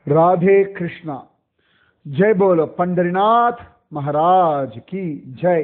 राधे कृष्णा जय बोलो पंडरीनाथ महाराज की जय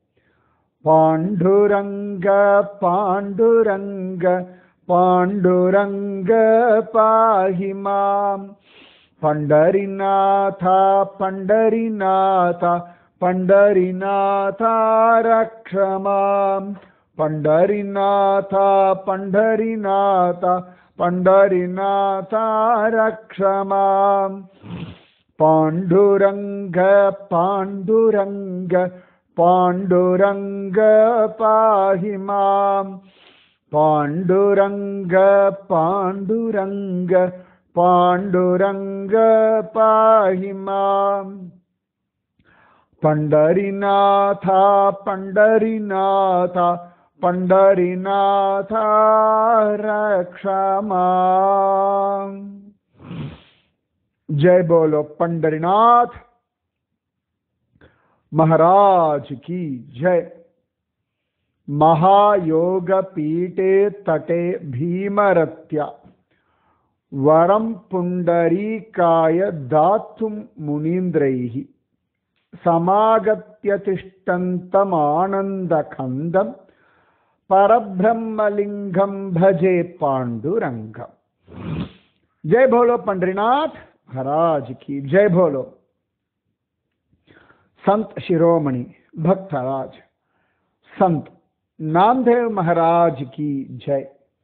पांडुरंग पांडुरंग पांडुरंग पाहि माम् पंडरीनाथा पंडरीनाथा पंडरीनाथा रक्ष माम् पंडरीनाथा पंडरीनाथा पंडरीनाथा रक्ष माम् पाण्डुरङ्ग पाण्डुरङ्ग पाण्डुरङ्ग पाहि माम् पाण्डुरङ्ग पाण्डुरङ्ग पाण्डुरङ्ग पाहि माम् पण्डरीनाथा पण्डरीनाथा पण्डरीनाथा रक्ष माम् जय बोलो पंडरीनाथ महाराज की जय महायोग पीठे तटे भीमरत्या वरं पुण्डरीकाय दातुं मुनीन्द्रैः समागत्य तिष्ठन्तमानन्दखन्दं परब्रह्मलिङ्गं भजे पाण्डुरङ्गम् जय बोलो पंडरीनाथ महाराज की जय बोलो संत शिरोमणि भक्तराज संत नामदेव महाराज की जय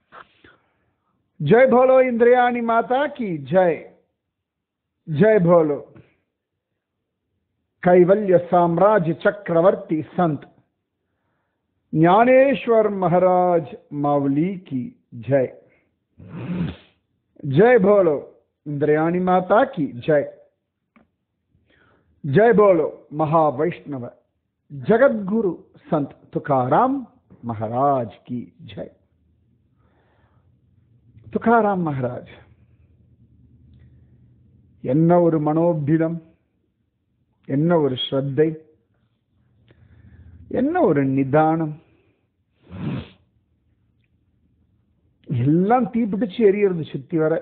जय बोलो इंद्रयाणी माता की जय जय बोलो कैवल्य साम्राज्य चक्रवर्ती संत ज्ञानेश्वर महाराज मावली की जय जय बोलो इंद्रयाणी माता की जय जय बोलो महावैष्णव जगत गुरु संत तुकाराम महाराज की जय துக்காராம் மகாராஜ் என்ன ஒரு மனோபிதம் என்ன ஒரு ஸ்ரத்தை என்ன ஒரு நிதானம் எல்லாம் தீப்பிடிச்சு எரியறது சுத்தி வர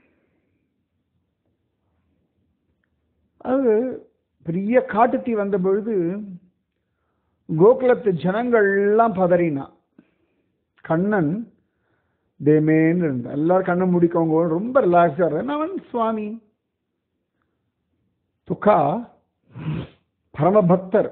அது பெரிய காட்டுத்தீ வந்த பொழுது கோகுலத்து ஜனங்கள் எல்லாம் பதறினா கண்ணன் தேமேன்னு இருந்தா எல்லாரும் கண்ணை முடிக்கவங்க ரொம்ப ரிலாக்ஸா இருந்தா அவன் சுவாமி துக்கா பரமபக்தர்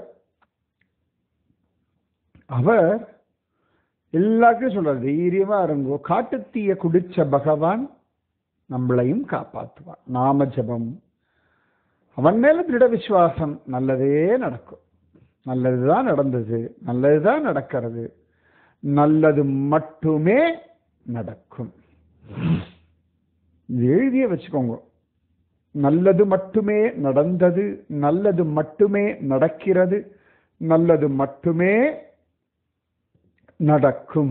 அவர் எல்லாருக்கும் சொல்றார் தைரியமா இருங்கோ காட்டுத்தீய குடிச்ச பகவான் நம்மளையும் காப்பாற்றுவான் நாம ஜபம் அவன் மேல திருட விசுவாசம் நல்லதே நடக்கும் நல்லதுதான் நடந்தது நல்லதுதான் நடக்கிறது நல்லது மட்டுமே நடக்கும் இது எழுதிய வச்சுக்கோங்க நல்லது மட்டுமே நடந்தது நல்லது மட்டுமே நடக்கிறது நல்லது மட்டுமே நடக்கும்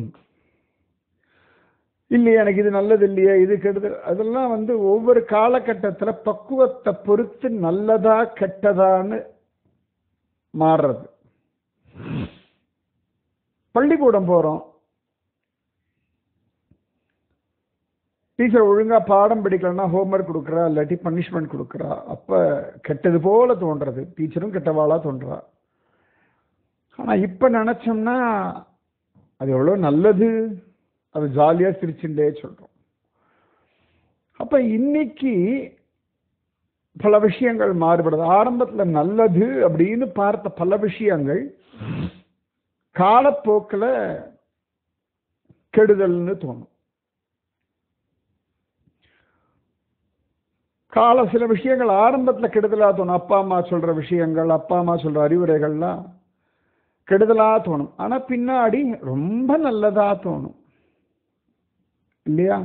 இல்லையா எனக்கு இது நல்லது இல்லையா இது கெடுதல் அதெல்லாம் வந்து ஒவ்வொரு காலகட்டத்தில் பக்குவத்தை பொறுத்து நல்லதா கெட்டதான்னு மாறுறது பள்ளிக்கூடம் போறோம் டீச்சர் ஒழுங்கா பாடம் படிக்கலன்னா ஹோம்ஒர்க் கொடுக்குறா இல்லாட்டி பனிஷ்மெண்ட் கொடுக்குறா அப்ப கெட்டது போல தோன்றது டீச்சரும் கெட்டவாளா தோன்றா ஆனா இப்ப நினைச்சோம்னா அது எவ்வளவு நல்லது அது ஜாலியா சிரிச்சுட்டே சொல்றோம் அப்ப இன்னைக்கு பல விஷயங்கள் மாறுபடுது ஆரம்பத்துல நல்லது அப்படின்னு பார்த்த பல விஷயங்கள் காலப்போக்கில் கெடுதல்னு தோணும் கால சில விஷயங்கள் ஆரம்பத்தில் கெடுதலா தோணும் அப்பா அம்மா சொல்ற விஷயங்கள் அப்பா அம்மா சொல்ற அறிவுரைகள்லாம் கெடுதலா தோணும் ஆனா பின்னாடி ரொம்ப நல்லதா தோணும் இல்லையா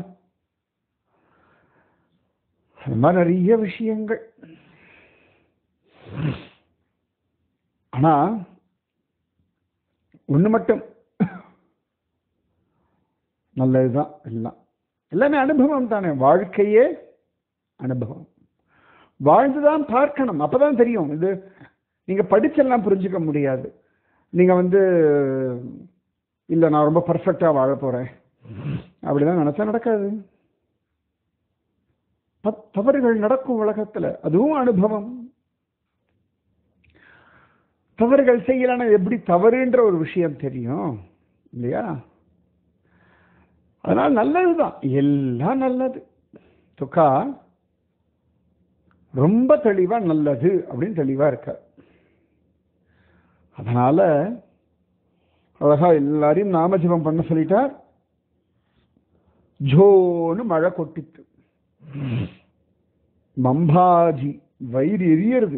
அது மாதிரி நிறைய விஷயங்கள் ஆனா ஒண்ணு மட்டும் நல்லதுதான் எல்லாம் எல்லாமே அனுபவம் தானே வாழ்க்கையே அனுபவம் வாழ்ந்துதான் பார்க்கணும் அப்பதான் தெரியும் இது நீங்க படிச்செல்லாம் புரிஞ்சுக்க முடியாது நீங்க வந்து இல்ல நான் ரொம்ப பர்ஃபெக்டா வாழ போறேன் அப்படிதான் நினைச்சா நடக்காது ப- தவறுகள் நடக்கும் உலகத்துல அதுவும் அனுபவம் தவறுகள் செய்யலன்னா எப்படி தவறுன்ற ஒரு விஷயம் தெரியும் இல்லையா அதனால் நல்லதுதான் எல்லாம் நல்லது துக்கா ரொம்ப தெளிவா நல்லது அப்படின்னு தெளிவா இருக்க அதனால அழகா எல்லாரையும் நாமஜபம் பண்ண சொல்லிட்டார் ஜோன்னு மழை கொட்டித்து மம்பாஜி வயிறு எரியறது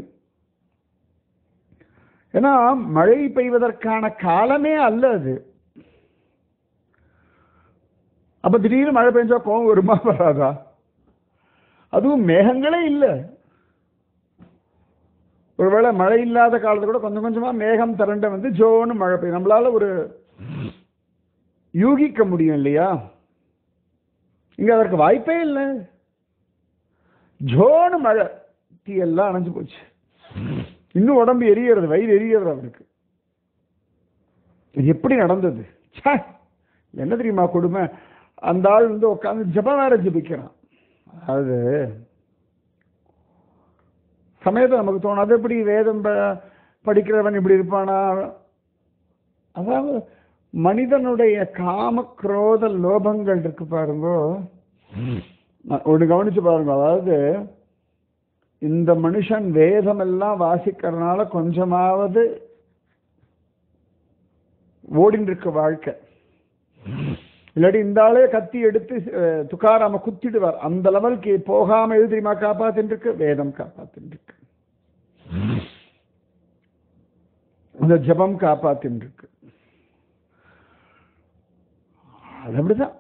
ஏன்னா மழை பெய்வதற்கான காலமே அல்ல அது அப்ப திடீர்னு மழை பெஞ்சா கோவம் வருமா வராதா அதுவும் மேகங்களே இல்லை ஒருவேளை மழை இல்லாத காலத்துல கூட கொஞ்சம் கொஞ்சமா மேகம் திரண்ட வந்து ஜோன்னு மழை பெய்யும் நம்மளால ஒரு யூகிக்க முடியும் இல்லையா இங்க அதற்கு வாய்ப்பே இல்லை ஜோன்னு மழை தீ எல்லாம் அணைஞ்சு போச்சு இன்னும் உடம்பு எரியறது வயிறு எரியறது அவருக்கு இது எப்படி நடந்தது ச்சே, என்ன தெரியுமா கொடுமை அந்த ஆள் வந்து உட்காந்து ஜபம் வேற ஜபிக்கிறான் அது சமயத்தை நமக்கு தோணும் அது எப்படி வேதம் ப- படிக்கிறவன் இப்படி இருப்பானா அதாவது மனிதனுடைய காம குரோத லோபங்கள் இருக்கு பாருங்க ஒன்று கவனிச்சு பாருங்க அதாவது இந்த மனுஷன் வேதம் எல்லாம் வாசிக்கிறதுனால கொஞ்சமாவது ஓடின்னு இருக்க வாழ்க்கை இல்லாட்டி இந்த ஆளே கத்தி எடுத்து அஹ், துக்காராம குத்திடுவார் அந்த லெவலுக்கு போகாம எது தெரியுமா காப்பாத்தின்னு இருக்கு வேதம் காப்பாத்தின்னு இருக்கு இந்த ஜபம் காப்பாத்தின்னு இருக்கு அது அப்படிதான்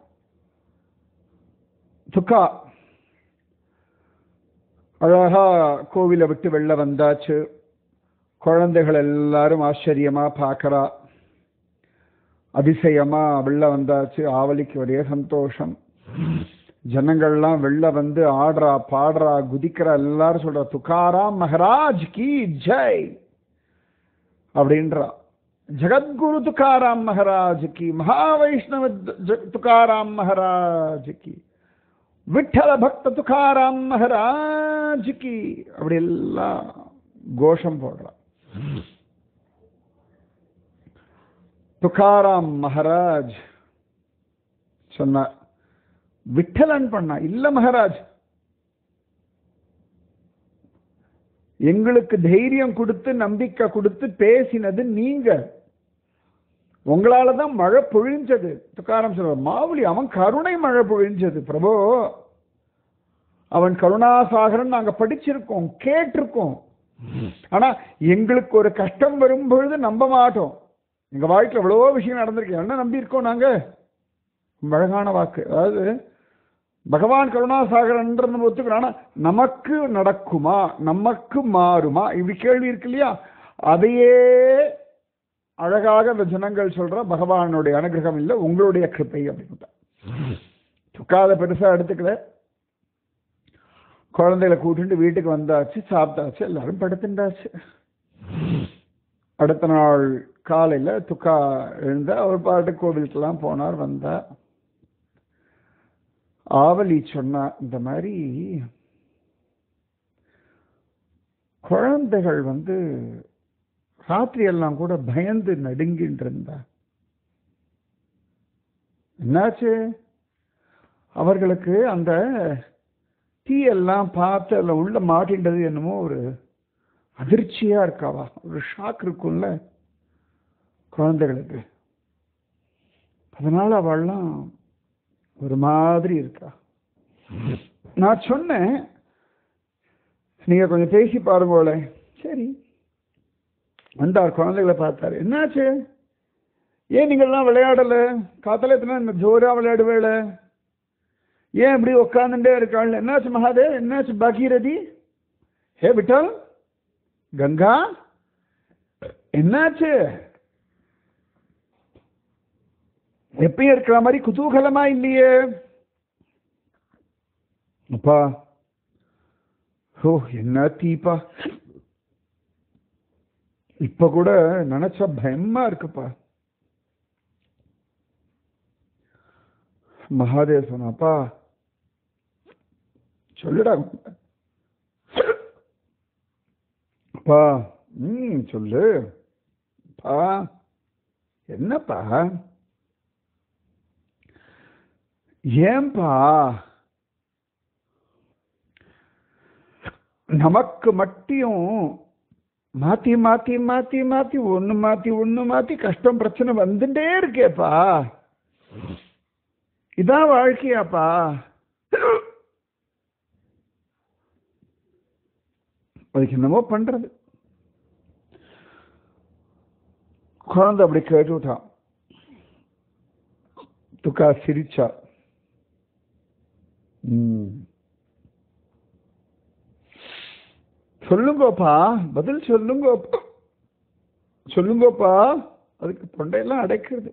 துக்கா அழகா கோவிலை விட்டு வெளில வந்தாச்சு குழந்தைகள் எல்லாரும் ஆச்சரியமா பார்க்கறா அதிசயமா வெளில வந்தாச்சு ஆவலிக்கு ஒரே சந்தோஷம் ஜனங்கள்லாம் வெளில வந்து ஆடுறா பாடுறா குதிக்கிறா எல்லாரும் சொல்றா துகாராம் மகராஜ் கி ஜெய் அப்படின்றா ஜகத்குரு துகாராம் மகராஜ் கி மகாவைஷ்ணவ ஜ- துகாராம் மகராஜ் கி விட்டல பக்த துகாராம் மகராஜ் கி அப்படி எல்லாம் கோஷம் போடுறா துகாராம் மகாராஜ் சொன்னார் விட்டலன் பண்ணா இல்ல மகாராஜ் எங்களுக்கு தைரியம் கொடுத்து நம்பிக்கை கொடுத்து பேசினது நீங்க உங்களால தான் மழை பொழிஞ்சது துக்காரம் சொல்ற மாவுளி அவன் கருணை மழை பொழிஞ்சது பிரபு அவன் கருணாசாகரன் நாங்க படிச்சிருக்கோம் கேட்டிருக்கோம் ஆனா எங்களுக்கு ஒரு கஷ்டம் வரும் பொழுது நம்ப மாட்டோம் எங்க வாழ்க்கையில் எவ்வளவோ விஷயம் நடந்திருக்கு என்ன நம்பி இருக்கோம் நாங்க ரொம்ப அழகான வாக்கு அதாவது பகவான் கருணாசாகரன்றது நம்ம ஒத்துக்கிறோம் ஆனா நமக்கு நடக்குமா நமக்கு மாறுமா இப்படி கேள்வி இருக்கு இல்லையா அதையே அழகாக அந்த ஜனங்கள் சொல்ற பகவானுடைய அனுகிரகம் இல்லை உங்களுடைய கிருப்பை அப்படின்னு துக்காத பெருசா எடுத்துக்கல குழந்தைகளை கூட்டிட்டு வீட்டுக்கு வந்தாச்சு சாப்பிட்டாச்சு எல்லாரும் படுத்துட்டாச்சு அடுத்த நாள் காலையில துக்கா எழுந்த அவர் பாட்டு கோவிலுக்கெல்லாம் போனார் வந்தா ஆவலி சொன்னா இந்த மாதிரி குழந்தைகள் வந்து ராத்திரி எல்லாம் கூட பயந்து நடுங்கிட்டு இருந்தா என்னாச்சு அவர்களுக்கு அந்த தீயெல்லாம் பார்த்து அதில் உள்ள மாட்டின்றது என்னமோ ஒரு அதிர்ச்சியா இருக்காவா ஒரு ஷாக் இருக்கும்ல குழந்தைகளுக்கு அதனால அவள்லாம் ஒரு மாதிரி இருக்கா நான் சொன்னேன் நீங்க கொஞ்சம் பேசி பாருங்களே சரி வந்தார் குழந்தைகளை பார்த்தாரு என்னாச்சு ஏன் நீங்கள்லாம் விளையாடல காத்தால எத்தனை ஜோரா விளையாடுவேல ஏன் இப்படி உட்காந்துட்டே இருக்காள் என்னாச்சு மகாதேவ் என்னாச்சு பாகீரதி ஹே விட்டல் கங்கா என்னாச்சு எப்பயும் இருக்கிற மாதிரி குதூகலமா இல்லையே அப்பா ஓ என்ன தீப்பா இப்ப கூட நினைச்சா பயமா இருக்குப்பா மகாதேவ் சொன்னாப்பா சொல்லுடா அப்பா ம் சொல்லு பா என்னப்பா ஏன்பா நமக்கு மட்டும் மாத்தி மாத்தி மாத்தி மாத்தி ஒண்ணு மாத்தி ஒண்ணு மாத்தி கஷ்டம் பிரச்சனை வந்துட்டே இருக்கேப்பா இதான் வாழ்க்கையாப்பா அதுக்கு என்னமோ பண்றது குழந்தை அப்படி கேட்டு விட்டான் துக்கா சிரிச்சா ம். சொல்லுங்கப்பா பதில் சொல்லுங்க சொல்லுங்கப்பா அதுக்கு தொண்டையெல்லாம் அடைக்கிறது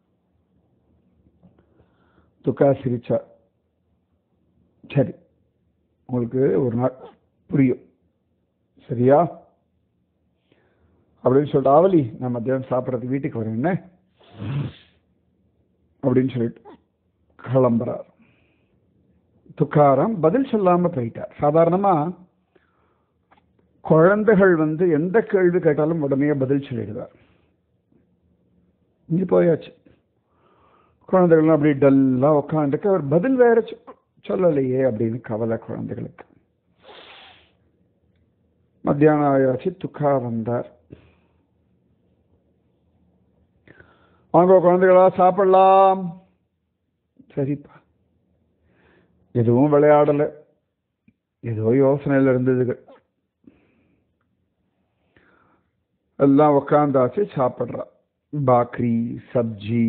துக்கா சிரிச்சா சரி உங்களுக்கு ஒரு நாள் புரியும் சரியா அப்படின்னு சொல்லிட்டு ஆவலி நான் மத்தியானம் சாப்பிட்றதுக்கு வீட்டுக்கு வரேன் என்ன அப்படின்னு சொல்லிட்டு கிளம்புறார் துக்காரம் பதில் சொல்லாம போயிட்டார் சாதாரணமா குழந்தைகள் வந்து எந்த கேள்வி கேட்டாலும் உடனே பதில் சொல்லிடுவார் இங்க போயாச்சு குழந்தைகள்லாம் அப்படி டல்லா உட்காந்துருக்கு அவர் பதில் வேற சொ- சொல்லலையே அப்படின்னு கவலை குழந்தைகளுக்கு மத்தியானம் ஆயாச்சு துக்கா வந்தார் வாங்க குழந்தைகளா சாப்பிடலாம் சரிப்பா எதுவும் விளையாடல ஏதோ யோசனையில இருந்தது எல்லாம் உட்காந்தாச்சு சாப்பிட்றா பாக்ரி சப்ஜி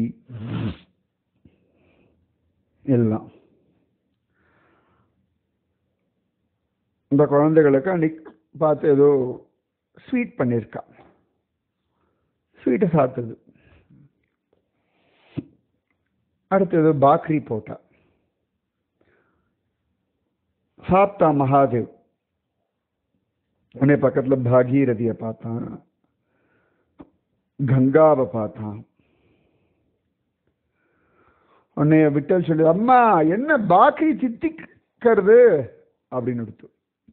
எல்லாம் இந்த குழந்தைகளுக்கு அன்னைக்கு பார்த்து ஏதோ ஸ்வீட் பண்ணியிருக்கா ஸ்வீட்டை சாப்பிட்டது அடுத்து ஏதோ பாக்ரி போட்டா சாப்பிட்டா மகாதேவ் உடனே பக்கத்துல பாகீரதியை பார்த்தான் கங்காவை பார்த்தான் உடனே விட்டல் சொல்லி அம்மா என்ன பாக்கி தித்திக்கிறது அப்படின்னு எடுத்து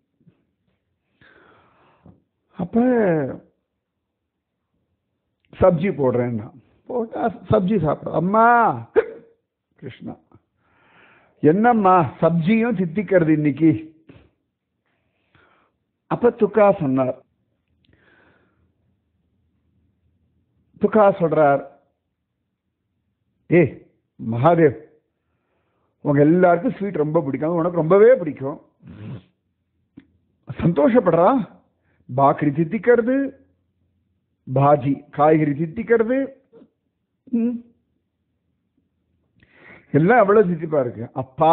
அப்ப சப்ஜி போடுறேன்னா போட்டா சப்ஜி சாப்பிட்ற அம்மா கிருஷ்ணா என்னம்மா சப்ஜியும் தித்திக்கிறது இன்னைக்கு அப்ப துக்கா சொன்னார் துக்கா சொல்றார் ஏ மகாதேவ் உங்க எல்லாருக்கும் ஸ்வீட் ரொம்ப பிடிக்கும் உனக்கு ரொம்பவே பிடிக்கும் சந்தோஷப்படுறா பாக்கரி தித்திக்கிறது பாஜி காய்கறி தித்திக்கிறது ம். எல்லாம் எவ்வளவு தித்திப்பா இருக்கு அப்பா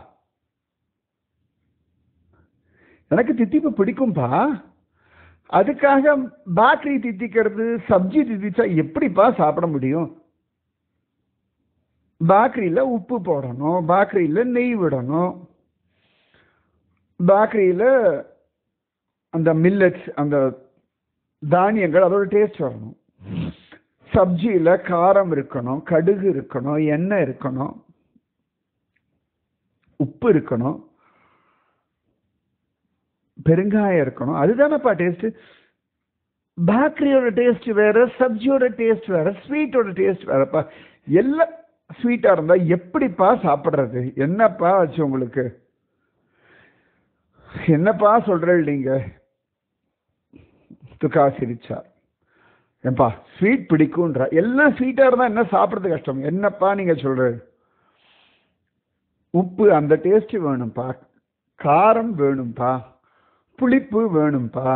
எனக்கு தித்திப்பு பிடிக்கும்பா அதுக்காக பாக்கரி தித்திக்கிறது சப்ஜி தித்திச்சா எப்படிப்பா சாப்பிட முடியும் பாக்கரியில உப்பு போடணும் பாக்கரியில நெய் விடணும் பாக்கரியில அந்த மில்லட்ஸ் அந்த தானியங்கள் அதோட டேஸ்ட் வரணும் சப்ஜியில காரம் இருக்கணும் கடுகு இருக்கணும் எண்ணெய் இருக்கணும் உப்பு இருக்கணும் பெருங்காயம் இருக்கணும் அதுதானப்பா டேஸ்ட் பேக்கரியோட டேஸ்ட் வேற சப்ஜியோட டேஸ்ட் வேற ஸ்வீட்டோட டேஸ்ட் வேறப்பா எல்லாம் ஸ்வீட்டா இருந்தா எப்படிப்பா சாப்பிடுறது என்னப்பா ஆச்சு உங்களுக்கு என்னப்பா சொல்றேன் நீங்க துக்கா சிரிச்சார் ஏன்பா ஸ்வீட் பிடிக்கும்ன்ற எல்லாம் ஸ்வீட்டா இருந்தா என்ன சாப்பிடுறது கஷ்டம் என்னப்பா நீங்க சொல்றது உப்பு அந்த டேஸ்ட் வேணும்ப்பா காரம் வேணும்ப்பா புளிப்பு வேணும்ப்பா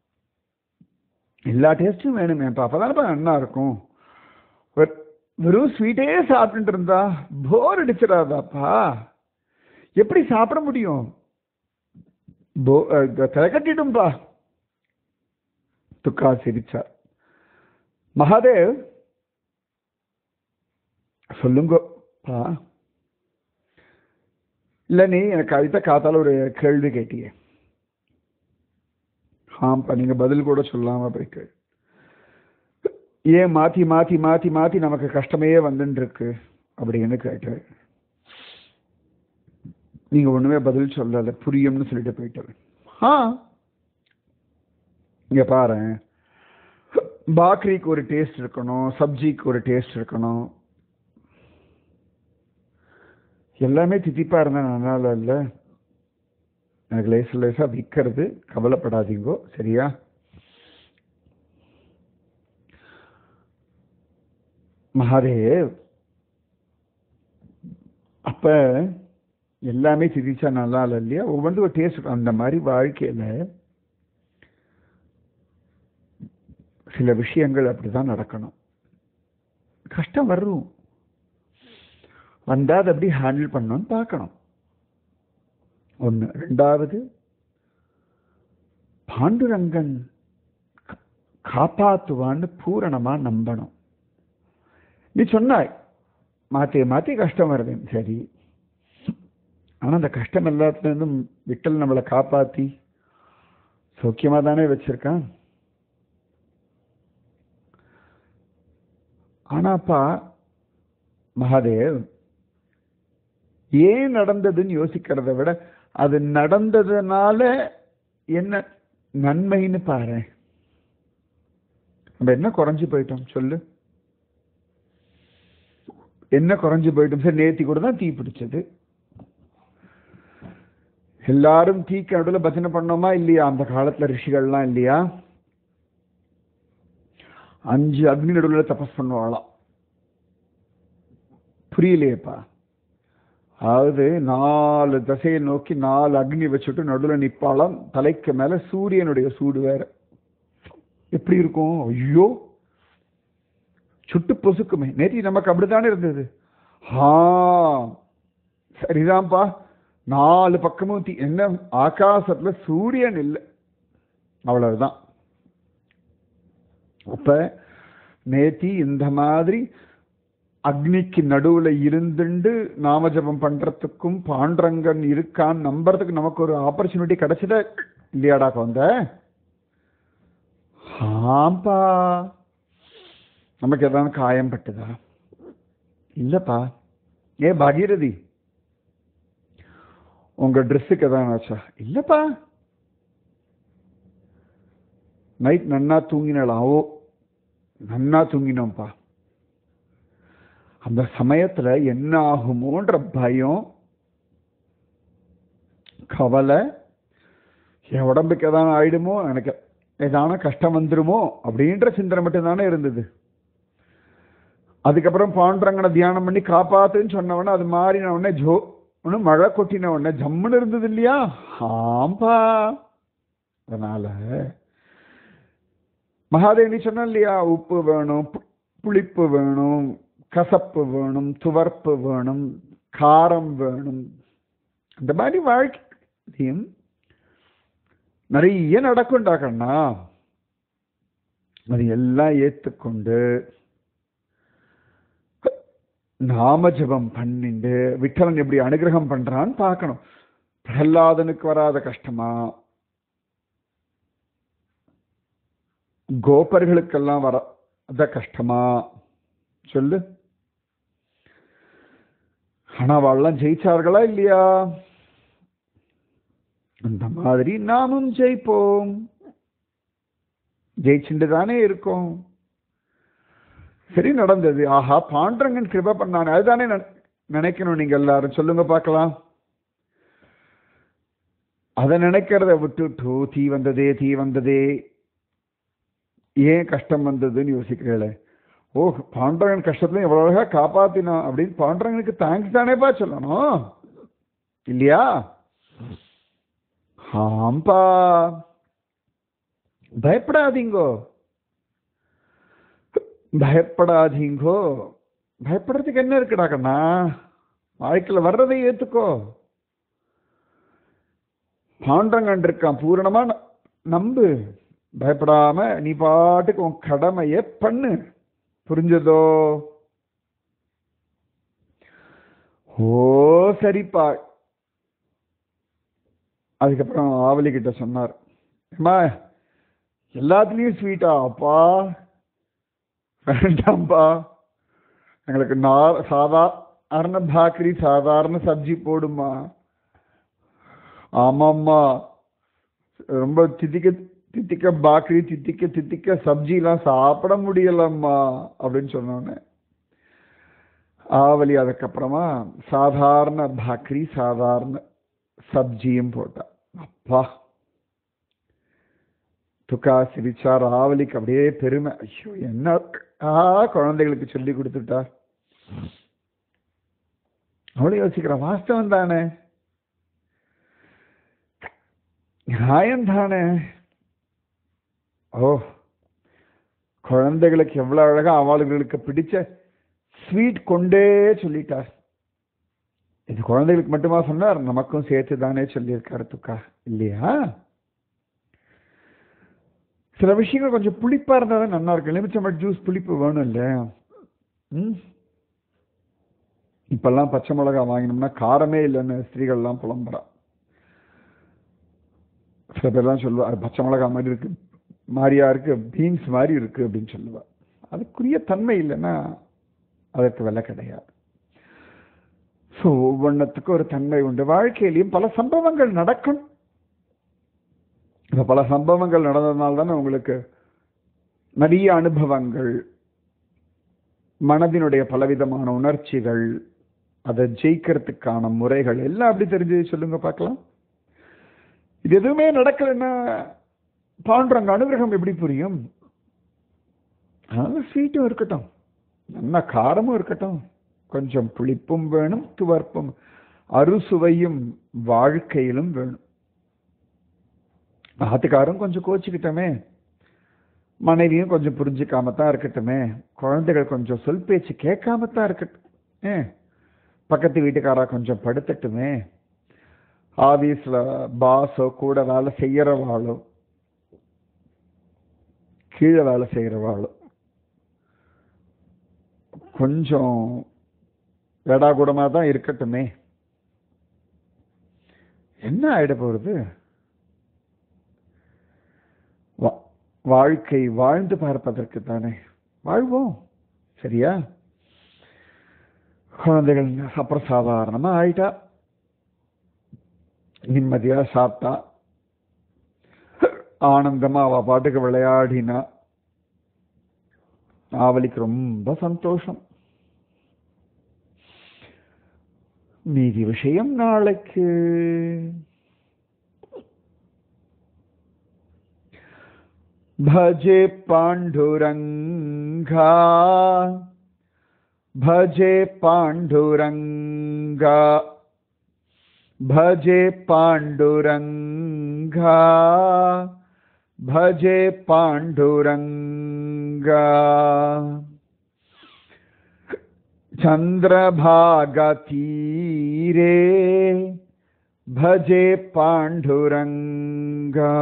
எல்லா டேஸ்ட்டும் வேணுமேப்பா அப்பதானப்பா நல்லா இருக்கும் வெ- வெறும் ஸ்வீட்டே சாப்பிட்டுட்டு இருந்தா போர் அடிச்சிடாதாப்பா எப்படி சாப்பிட முடியும் போ திரக்கட்டிடும்பா துக்கா சிரிச்சார் மகாதேவ் சொல்லுங்கப்பா இல்ல நீ எனக்கு கவிதா காத்தால ஒரு கேள்வி கேட்டியே ஆம்ப்பா நீங்க பதில் கூட சொல்லாம போயிட்டு ஏன் மாத்தி மாத்தி மாத்தி மாத்தி நமக்கு கஷ்டமே வந்துட்டு இருக்கு அப்படின்னு கேட்டு நீங்க ஒண்ணுமே பதில் சொல்லல புரியும்னு சொல்லிட்டு போயிட்டு ஆ இங்க பாரு பாக்ரிக்கு ஒரு டேஸ்ட் இருக்கணும் சப்ஜிக்கு ஒரு டேஸ்ட் இருக்கணும் எல்லாமே தித்திப்பா இருந்தா நல்லா இல்ல எனக்கு லேச லேசா விற்கிறது கவலைப்படாதீங்கோ சரியா மகாதேவ் அப்ப எல்லாமே திதிச்சா நல்லா இல்லை இல்லையா ஒவ்வொன்றும் ஒரு டேஸ்ட் அந்த மாதிரி வாழ்க்கையில சில விஷயங்கள் அப்படிதான் நடக்கணும் கஷ்டம் வரும் வந்தா அதை எப்படி ஹேண்டில் பண்ணணும்னு பார்க்கணும் ஒண்ணு ரெண்டாவது பாண்டுரங்கன் கா- காப்பாத்துவான்னு பூரணமா நம்பணும் நீ சொன்னாய் மாத்தி மாத்தி கஷ்டம் வருது சரி ஆனா அந்த கஷ்டம் எல்லாத்துல இருந்தும் விட்டல் நம்மளை காப்பாத்தி சௌக்கியமா தானே வச்சிருக்கான் ஆனாப்பா மகாதேவ் ஏன் நடந்ததுன்னு யோசிக்கிறத விட அது நடந்ததுனால என்ன நன்மைன்னு பாரு நம்ம என்ன குறைஞ்சு போயிட்டோம் சொல்லு என்ன குறைஞ்சு போயிட்டோம் சரி நேத்தி கூட தான் தீ பிடிச்சது எல்லாரும் தீக்கு நடுவில் பஜனை பண்ணோமா இல்லையா அந்த காலத்துல ரிஷிகள்லாம் இல்லையா அஞ்சு அக்னி நடுவில் தபஸ் பண்ணுவாளாம் புரியலையேப்பா அதாவது நாலு திசையை நோக்கி நாலு அக்னி வச்சுட்டு நடுவில் நிப்பாளாம் தலைக்கு மேல சூரியனுடைய சூடு வேற எப்படி இருக்கும் ஐயோ சுட்டு பொசுக்குமே நேத்தி நமக்கு அப்படித்தானே இருந்தது ஆ சரிதான்ப்பா நாலு பக்கமும் தீ என்ன ஆகாசத்துல சூரியன் இல்லை அவ்வளவுதான் அப்ப நேத்தி இந்த மாதிரி அக்னிக்கு நடுவுல இருந்துண்டு நாமஜபம் பண்றதுக்கும் பாண்டரங்கன் இருக்கான் நம்புறதுக்கு நமக்கு ஒரு ஆப்பர்ச்சுனிட்டி கிடைச்சத இல்லையாடா வந்த ஆம்பா நமக்கு ஏதாவது காயம் பட்டுதா இல்லப்பா ஏ பாகீரதி உங்க ட்ரெஸ்ஸுக்கு எதாவது ஆச்சா இல்லப்பா நைட் நன்னா தூங்கினாளா ஓ நன்னா தூங்கினோம்ப்பா அந்த சமயத்துல என்ன ஆகுமோன்ற பயம் கவலை என் உடம்புக்கு எதாவது ஆயிடுமோ எனக்கு ஏதான கஷ்டம் வந்துருமோ அப்படின்ற சிந்தனை மட்டும்தானே இருந்தது அதுக்கப்புறம் பாண்டரங்கனை தியானம் பண்ணி காப்பாத்துன்னு சொன்னவொடனே அது மாறின உடனே ஜோ ஒன்று மழை கொட்டின உடனே ஜம்முன்னு இருந்தது இல்லையா ஆம்பா அதனால மகாதேவி சொன்ன இல்லையா உப்பு வேணும் பு- புளிப்பு வேணும் கசப்பு வேணும் துவர்ப்பு வேணும் காரம் வேணும் அந்த மாதிரி வாழ்க்கையும் நிறைய நடக்கும்டா கண்ணா அது எல்லாம் ஏத்துக்கொண்டு நாம ஜெபம் பண்ணிண்டு விட்டலன் எப்படி அனுகிரகம் பண்றான்னு பார்க்கணும் பிரகலாதனுக்கு வராத கஷ்டமா கோபர்களுக்கெல்லாம் வர அத கஷ்டமா சொல்லு ஆனா அவள்லாம் ஜெயிச்சார்களா இல்லையா அந்த மாதிரி நாமும் ஜெயிப்போம் ஜெயிச்சுட்டு தானே இருக்கோம் சரி நடந்தது ஆஹா பாண்டரங்கன் கிருப பண்ணானே அதுதானே நெ- நினைக்கணும் நீங்க எல்லாரும் சொல்லுங்க பார்க்கலாம் அதை நினைக்கிறத விட்டுட்டு தீ வந்ததே தீ வந்ததே ஏன் கஷ்டம் வந்ததுன்னு யோசிக்கிறீங்களே ஓ பாண்டரங்கன் கஷ்டத்துல எவ்வளவு அழகா காப்பாத்தினான் அப்படின்னு பாண்டரங்கனுக்கு தேங்க்ஸ் தானேப்பா சொல்லணும் இல்லையா ஆம்பா பயப்படாதீங்கோ பயப்படாதீங்கோ பயப்படுறதுக்கு என்ன இருக்குடா கண்ணா வாழ்க்கையில வர்றதை ஏத்துக்கோ பாண்டங்கன் இருக்கான் பூரணமா ந- நம்பு பயப்படாம நீ பாட்டுக்கு உன் கடமைய பண்ணு புரிஞ்சதோ ஓ சரிப்பா அதுக்கப்புறம் ஆவலி கிட்ட சொன்னார் அம்மா எல்லாத்துலயும் ஸ்வீட்டா அப்பா வேண்டாம்ப்பா எங்களுக்கு நா சாதாரண பாக்கரி சாதாரண சப்ஜி போடுமா ஆமாம்மா ரொம்ப தித்திக்க தித்திக்க பாக்கரி தித்திக்க தித்திக்க சப்ஜிலாம் சாப்பிட முடியலம்மா அப்படின்னு சொன்னோன்னே ஆவலி அதுக்கப்புறமா சாதாரண பாக்கரி சாதாரண சப்ஜியும் போட்டா அப்பா துக்கா சிரிச்சா ராவலிக்கு அப்படியே பெருமை ஐயோ என்ன ஆ குழந்தைகளுக்கு சொல்லி கொடுத்துட்டா அவளை யோசிக்கிற வாஸ்தவம் தானே நியாயம் தானே ஓ குழந்தைகளுக்கு எவ்வளவு அழகா அவளுகளுக்கு பிடிச்ச ஸ்வீட் கொண்டே சொல்லிட்டார் இது குழந்தைகளுக்கு மட்டுமா சொன்னார் நமக்கும் சேர்த்து தானே சொல்லியிருக்காரு துக்கா இல்லையா சில விஷயங்கள் கொஞ்சம் புளிப்பா இருந்தா தான் நல்லா இருக்கும் எலுமிச்சம்பழ ஜூஸ் புளிப்பு வேணும் இல்லையா ம் இப்பெல்லாம் பச்சை மிளகா வாங்கினோம்னா காரமே இல்லைன்னு ஸ்திரீகள்லாம் புலம்புறா சில பேர்லாம் சொல்லுவா அது பச்சை மிளகா மாதிரி இருக்கு மாதிரியா இருக்கு பீன்ஸ் மாதிரி இருக்கு அப்படின்னு சொல்லுவா அதுக்குரிய தன்மை இல்லைன்னா அதற்கு விலை கிடையாது ஸோ ஒவ்வொன்றத்துக்கும் ஒரு தன்மை உண்டு வாழ்க்கையிலையும் பல சம்பவங்கள் நடக்கும் இந்த பல சம்பவங்கள் நடந்ததுனால தானே உங்களுக்கு நிறைய அனுபவங்கள் மனதினுடைய பலவிதமான உணர்ச்சிகள் அதை ஜெயிக்கிறதுக்கான முறைகள் எல்லாம் அப்படி தெரிஞ்சு சொல்லுங்க பார்க்கலாம் இது எதுவுமே நடக்கலைன்னா பாண்டுறங்க அனுகிரகம் எப்படி புரியும் அதனால ஸ்வீட்டும் இருக்கட்டும் நல்ல காரமும் இருக்கட்டும் கொஞ்சம் புளிப்பும் வேணும் துவர்ப்பும் அறுசுவையும் வாழ்க்கையிலும் வேணும் ஆத்துக்காரும் கொஞ்சம் கோச்சிக்கிட்டோமே மனைவியும் கொஞ்சம் புரிஞ்சுக்காம தான் இருக்கட்டுமே குழந்தைகள் கொஞ்சம் சொல் பேச்சு கேட்காம தான் இருக்கட்டும் ஏ பக்கத்து வீட்டுக்காரா கொஞ்சம் படுத்தட்டுமே ஆபீஸ்ல பாஸோ கூட வேலை செய்யறவாளோ கீழே வேலை செய்யறவாளோ கொஞ்சம் வெடாகுடமா தான் இருக்கட்டுமே என்ன ஆயிட போறது வா- வாழ்க்கை வாழ்ந்து பார்ப்பதற்கு தானே வாழ்வோம் சரியா குழந்தைகள் அப்புறம் சாதாரணமா ஆயிட்டா நிம்மதியா சாப்பிட்டா ஆனந்தமா அவ பாட்டுக்கு விளையாடினா ஆவலிக்கு ரொம்ப சந்தோஷம் மீதி விஷயம் நாளைக்கு भजे पाण्डुरङ्गा भजे पाण्डुरङ्गा भजे पाण्डुरङ्गा भजे पाण्डुरङ्गा चन्द्रभागतीरे भजे पाण्डुरङ्गा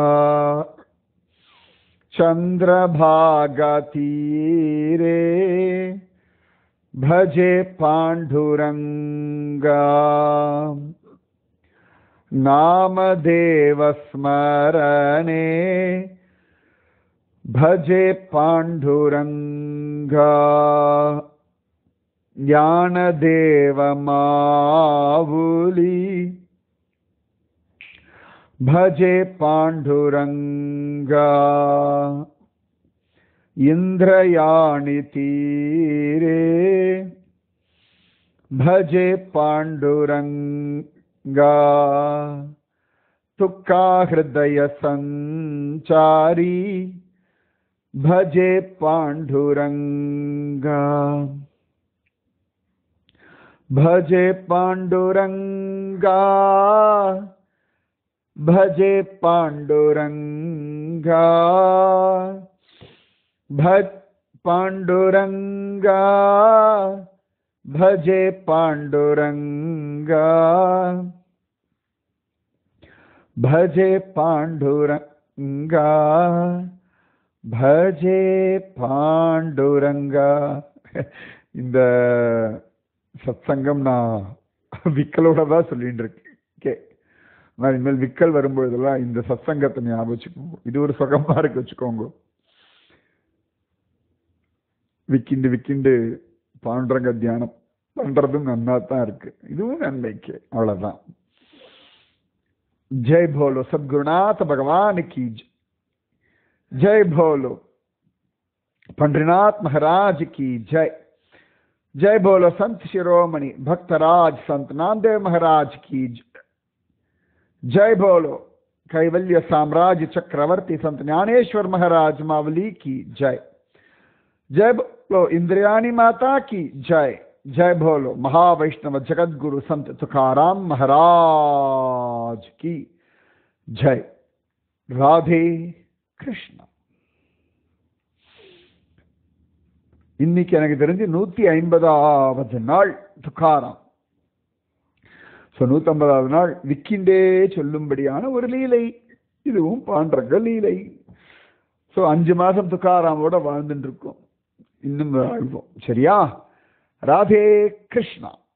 चन्द्रभागतीरे भजे पाण्डुरङ्गा नामदेवस्मरणे भजे पाण्डुरङ्गा ज्ञानदेवमावुली भजे पाण्डुरङ्गा इन्द्रयाणि तीरे भजे पाण्डुरङ्गा तुक्काहृदयसञ्चारी भजे पाण्डुरङ्गा भजे पाण्डुरङ्गा भजे पाण्डुरङ्गा भज पाण्डुरङ्गा भजे पाण्डुरङ्गा भजे पाण्डुरङ्गा भजे பாண்டுரங்கா இந்த சத்சங்கம் நான் விக்கலோட தான் சொல்லிட்டு இருக்கேன் நான் இனிமேல் விக்கல் வரும்பொழுதெல்லாம் இந்த சத்சங்கத்தை ஞாபகம் வச்சுக்கோங்க இது ஒரு சுகமா இருக்கு வச்சுக்கோங்க விக்கிண்டு விக்கிண்டு பாண்டுரங்க தியானம் பண்றதும் நன்னா தான் இருக்கு இதுவும் நன்மைக்கு அவ்வளவுதான் जय भोलो सदगुरुनाथ भगवान की जय। जय भोलो पंडरीनाथ महाराज की जय जय बोलो संत शिरोमणि भक्तराज संत नामदेव महाराज की जय जय बोलो कैवल्य साम्राज्य चक्रवर्ती संत ज्ञानेश्वर महाराज मावली की जय जय बोलो इंद्रयानी माता की जय जय बोलो महावैष्णव जगत गुरु संत तुकाराम महाराज की जय राधे कृष्ण இன்னைக்கு எனக்கு தெரிஞ்சு நூத்தி ஐம்பதாவது நாள் துக்காராம் ஸோ நூத்தம்பதாவது நாள் விக்கிண்டே சொல்லும்படியான ஒரு லீலை இதுவும் பாண்டங்க லீலை ஸோ அஞ்சு மாசம் துக்காராமோட வாழ்ந்துட்டு இருக்கோம் இன்னும் வாழ்வோம் சரியா ராதே கிருஷ்ணா